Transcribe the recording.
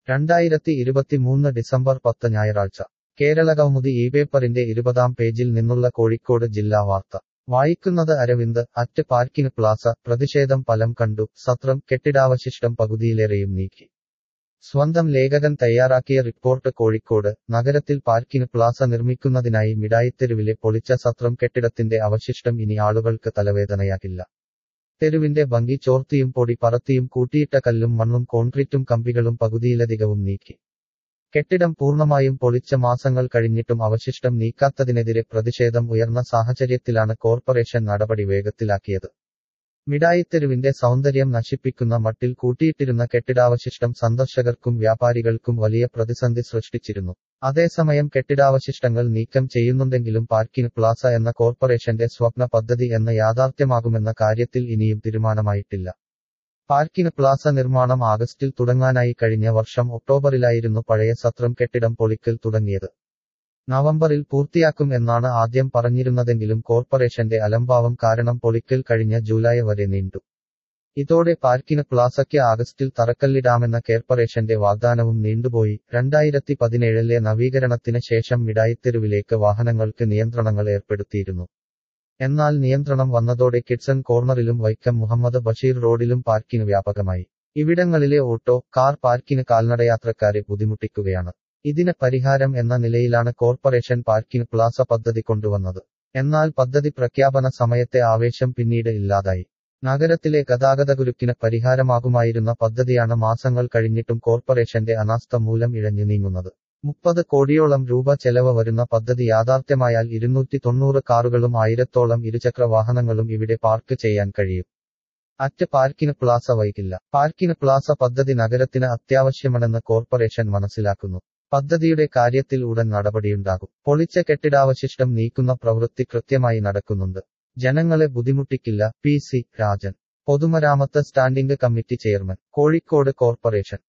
രണ്ടായിരത്തി ഇരുപത്തിമൂന്ന് ഡിസംബർ പത്ത് ഞായറാഴ്ച കേരളകൗമുദി ഈ പേപ്പറിന്റെ ഇരുപതാം പേജിൽ നിന്നുള്ള കോഴിക്കോട് ജില്ലാ വാർത്ത വായിക്കുന്നത് അരവിന്ദ് അറ്റ് പാർക്കിംഗ് പ്ലാസ പ്രതിഷേധം ഫലം കണ്ടു സത്രം കെട്ടിടാവശിഷ്ടം പകുതിയിലേറെയും നീക്കി സ്വന്തം ലേഖകൻ തയ്യാറാക്കിയ റിപ്പോർട്ട് കോഴിക്കോട് നഗരത്തിൽ പാർക്കിംഗ് പ്ലാസ നിർമ്മിക്കുന്നതിനായി മിഠായിത്തെരുവിലെ പൊളിച്ച സത്രം കെട്ടിടത്തിന്റെ അവശിഷ്ടം ഇനി ആളുകൾക്ക് തലവേദനയാകില്ല തെരുവിന്റെ ഭംഗി ചോർത്തിയും പൊടി പറത്തിയും കൂട്ടിയിട്ട കല്ലും മണ്ണും കോൺക്രീറ്റും കമ്പികളും പകുതിയിലധികവും നീക്കി കെട്ടിടം പൂർണ്ണമായും പൊളിച്ച മാസങ്ങൾ കഴിഞ്ഞിട്ടും അവശിഷ്ടം നീക്കാത്തതിനെതിരെ പ്രതിഷേധം ഉയർന്ന സാഹചര്യത്തിലാണ് കോർപ്പറേഷൻ നടപടി വേഗത്തിലാക്കിയത് മിഠായിത്തെരുവിന്റെ സൗന്ദര്യം നശിപ്പിക്കുന്ന മട്ടിൽ കൂട്ടിയിട്ടിരുന്ന കെട്ടിടാവശിഷ്ടം സന്ദർശകർക്കും വ്യാപാരികൾക്കും വലിയ പ്രതിസന്ധി സൃഷ്ടിച്ചിരുന്നു അതേസമയം കെട്ടിടാവശിഷ്ടങ്ങൾ നീക്കം ചെയ്യുന്നുണ്ടെങ്കിലും പാർക്കിംഗ് പ്ലാസ എന്ന കോർപ്പറേഷന്റെ സ്വപ്ന പദ്ധതി എന്ന യാഥാർത്ഥ്യമാകുമെന്ന കാര്യത്തിൽ ഇനിയും തീരുമാനമായിട്ടില്ല പാർക്കിംഗ് പ്ലാസ നിർമ്മാണം ആഗസ്റ്റിൽ തുടങ്ങാനായി കഴിഞ്ഞ വർഷം ഒക്ടോബറിലായിരുന്നു പഴയ സത്രം കെട്ടിടം പൊളിക്കൽ തുടങ്ങിയത് നവംബറിൽ പൂർത്തിയാക്കും എന്നാണ് ആദ്യം പറഞ്ഞിരുന്നതെങ്കിലും കോർപ്പറേഷന്റെ അലംഭാവം കാരണം പൊളിക്കൽ കഴിഞ്ഞ ജൂലൈ വരെ നീണ്ടു ഇതോടെ പാർക്കിംഗ് പ്ലാസയ്ക്ക് ആഗസ്റ്റിൽ തറക്കല്ലിടാമെന്ന കോർപ്പറേഷന്റെ വാഗ്ദാനവും നീണ്ടുപോയി രണ്ടായിരത്തി പതിനേഴിലെ നവീകരണത്തിന് ശേഷം മിഠായിത്തെരുവിലേക്ക് വാഹനങ്ങൾക്ക് നിയന്ത്രണങ്ങൾ ഏർപ്പെടുത്തിയിരുന്നു എന്നാൽ നിയന്ത്രണം വന്നതോടെ കിഡ്സൺ കോർണറിലും വൈക്കം മുഹമ്മദ് ബഷീർ റോഡിലും പാർക്കിംഗ് വ്യാപകമായി ഇവിടങ്ങളിലെ ഓട്ടോ കാർ പാർക്കിംഗ് കാൽനടയാത്രക്കാരെ ബുദ്ധിമുട്ടിക്കുകയാണ് ഇതിന് പരിഹാരം എന്ന നിലയിലാണ് കോർപ്പറേഷൻ പാർക്കിംഗ് പ്ലാസ പദ്ധതി കൊണ്ടുവന്നത് എന്നാൽ പദ്ധതി പ്രഖ്യാപന സമയത്തെ ആവേശം പിന്നീട് ഇല്ലാതായി നഗരത്തിലെ ഗതാഗതകുരുക്കിന് പരിഹാരമാകുമായിരുന്ന പദ്ധതിയാണ് മാസങ്ങൾ കഴിഞ്ഞിട്ടും കോർപ്പറേഷന്റെ അനാസ്ഥ മൂലം ഇഴഞ്ഞു നീങ്ങുന്നത് മുപ്പത് കോടിയോളം രൂപ ചെലവ് വരുന്ന പദ്ധതി യാഥാർത്ഥ്യമായാൽ ഇരുന്നൂറ്റി തൊണ്ണൂറ് കാറുകളും ആയിരത്തോളം ഇരുചക്ര വാഹനങ്ങളും ഇവിടെ പാർക്ക് ചെയ്യാൻ കഴിയും അറ്റ് പാർക്കിംഗ് പ്ലാസ വൈകില്ല പാർക്കിംഗ് പ്ലാസ പദ്ധതി നഗരത്തിന് അത്യാവശ്യമാണെന്ന് കോർപ്പറേഷൻ മനസ്സിലാക്കുന്നു പദ്ധതിയുടെ കാര്യത്തിൽ ഉടൻ നടപടിയുണ്ടാകും പൊളിച്ച കെട്ടിടാവശിഷ്ടം നീക്കുന്ന പ്രവൃത്തി കൃത്യമായി നടക്കുന്നുണ്ട് ജനങ്ങളെ ബുദ്ധിമുട്ടിക്കില്ല പി സി രാജൻ പൊതുമരാമത്ത് standing committee chairman Kozhikode corporation